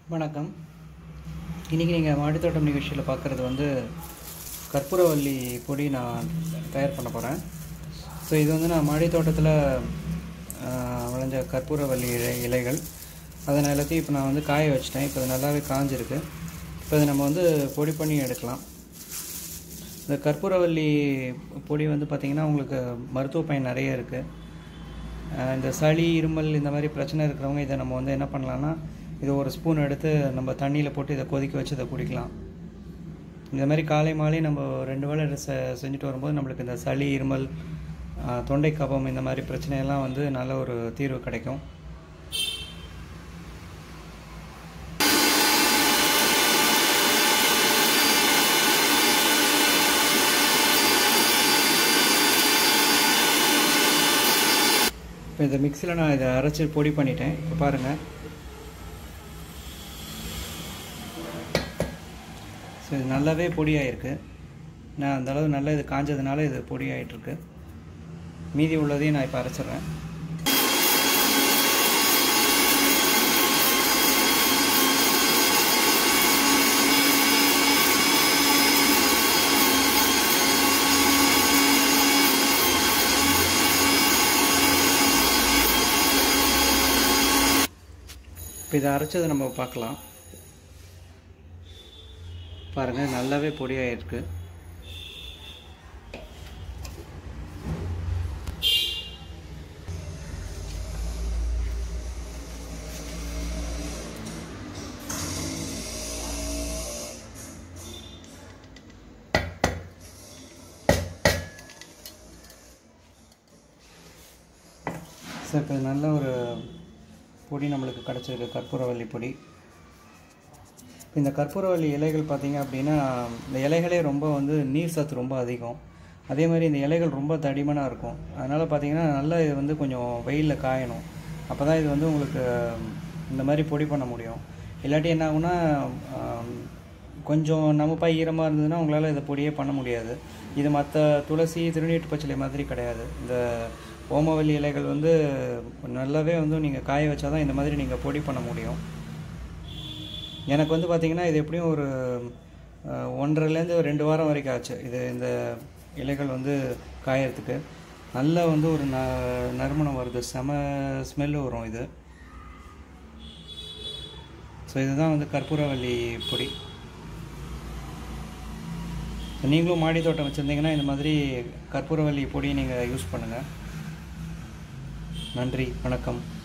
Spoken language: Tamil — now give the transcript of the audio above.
வணக்கம் இன்றைக்கி நீங்கள் மாடித்தோட்டம் நிகழ்ச்சியில் பார்க்குறது வந்து கற்பூரவல்லி பொடி நான் தயார் பண்ண போகிறேன் ஸோ இது வந்து நான் மாடித்தோட்டத்தில் விளைஞ்ச கற்பூரவல்லி இலை இலைகள் அதை நான் எல்லாத்தையும் இப்போ நான் வந்து காய வச்சிட்டேன் இப்போ அது நல்லாவே காஞ்சிருக்கு இப்போ இதை நம்ம வந்து பொடி பண்ணி எடுக்கலாம் இந்த கற்பூரவல்லி பொடி வந்து பார்த்திங்கன்னா உங்களுக்கு மருத்துவ பயன் நிறைய இருக்குது அஹ் இந்த சளி இருமல் இந்த மாதிரி பிரச்சனை இருக்கிறவங்க இதை நம்ம வந்து என்ன பண்ணலான்னா இது ஒரு ஸ்பூன் எடுத்து நம்ம தண்ணியில் போட்டு இதை கொதிக்க வச்சு இதை குடிக்கலாம் இந்த மாதிரி காலை மாலை நம்ம ரெண்டு வேளை இதை செ செஞ்சுட்டு வரும்போது நம்மளுக்கு இந்த சளி இருமல் அஹ் தொண்டை கபம் இந்த மாதிரி பிரச்சனையெல்லாம் வந்து நல்ல ஒரு தீர்வு கிடைக்கும் இப்போ இந்த மிக்சியில் நான் இதை அரைச்சி பொடி பண்ணிட்டேன் இப்போ பாருங்கள் ஸோ இது நல்லாவே பொடி ஆகிருக்கு நான் அந்த அளவு நல்லா இது காஞ்சதுனால இது பொடி ஆகிட்டுருக்கு மீதி உள்ளதையும் நான் இப்போ அரைச்சிட்றேன் இப்போ இதை அரைச்சதை நம்ம பார்க்கலாம் பாருங்கள் நல்லாவே பொடியாயிருக்கு சார் இப்போ நல்ல ஒரு பொடி நம்மளுக்கு கிடச்சிருக்கு கற்பூரவல்லி பொடி இந்த கற்பூரவல்லி இலைகள் பார்த்தீங்க அப்படின்னா இந்த இலைகளே ரொம்ப வந்து நீர் சத்து ரொம்ப அதிகம் அதே மாதிரி இந்த இலைகள் ரொம்ப தடிமனாக இருக்கும் அதனால் பார்த்தீங்கன்னா நல்லா இது வந்து கொஞ்சம் வெயிலில் காயணும் அப்போ தான் இது வந்து உங்களுக்கு இந்த மாதிரி பொடி பண்ண முடியும் இல்லாட்டி என்ன ஆகும்னா ஆம், கொஞ்சம் நமப்பா ஈரமாக இருந்ததுன்னா உங்களால் இதை பொடியே பண்ண முடியாது இது மற்ற துளசி திருநீட்டு பச்சிலை மாதிரி கிடையாது இந்த ஓமவல்லி இலைகள் வந்து நல்லாவே வந்து நீங்கள் காய வச்சா தான் இந்த மாதிரி நீங்கள் பொடி பண்ண முடியும் எனக்கு வந்து பார்த்திங்கன்னா இது எப்படியும் ஒரு அஹ், ஒன்றரைலேருந்து ஒரு ரெண்டு வாரம் வரைக்கும் ஆச்சு இது இந்த இலைகள் வந்து காயறதுக்கு நல்லா வந்து ஒரு ந நறுமணம் வருது செம ஸ்மெல்லு வரும் இது ஸோ இதுதான் வந்து கற்பூரவல்லி பொடி நீங்களும் மாடி தோட்டம் வச்சுருந்தீங்கன்னா இந்த மாதிரி கற்பூரவல்லி பொடி நீங்கள் யூஸ் பண்ணுங்கள் நன்றி வணக்கம்